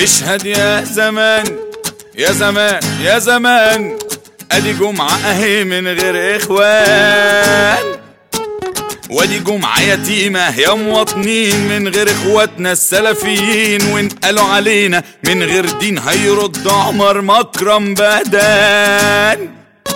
اشهد يا زمان يا زمان يا زمان ادي جمعة اهي من غير اخوان وادي جمعة يتيمة يا مواطنين من غير اخواتنا السلفيين وانقلوا علينا من غير دين هيرد عمر مكرم بهدان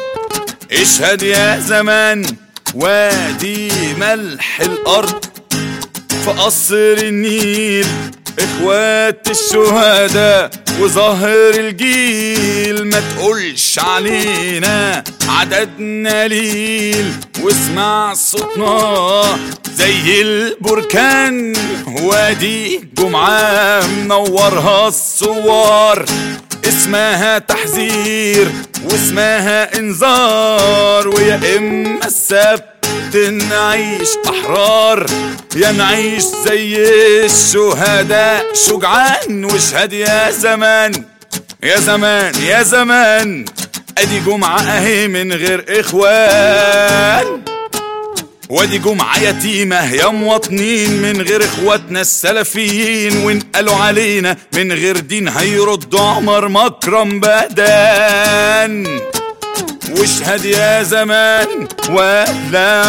اشهد يا زمان وادي ملح الارض في قصر النيل اخوات الشهداء وظهر الجيل ما تقولش علينا عددنا ليل واسمع صوتنا زي البركان وادي جمعة منورها الصور اسمها تحذير واسمها انذار ويا اما السبت نعيش احرار يا نعيش زي الشهداء شجعان واشهد يا زمان يا زمان يا زمان ادي جمعة اهي من غير اخوان وادي جمعة يتيمة يا مواطنين من غير اخواتنا السلفيين وانقلوا علينا من غير دين هيردوا عمر مكرم بدان واشهد يا زمان ولا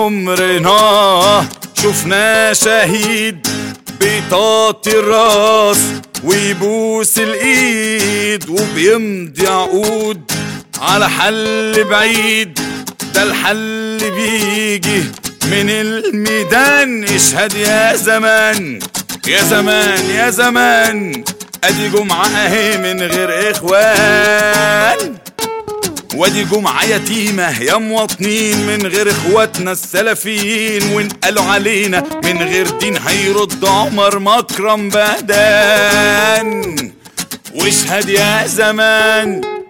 عمرنا شفنا شهيد بيطاطي الراس ويبوس الايد وبيمضي عقود على حل بعيد ده الحل بيجي من الميدان اشهد يا زمان يا زمان يا زمان ادي جمعة اهي من غير اخوان وادي جمعة يتيمة يا مواطنين من غير اخواتنا السلفيين وانقلوا علينا من غير دين هيرد عمر مكرم بهدان واشهد يا زمان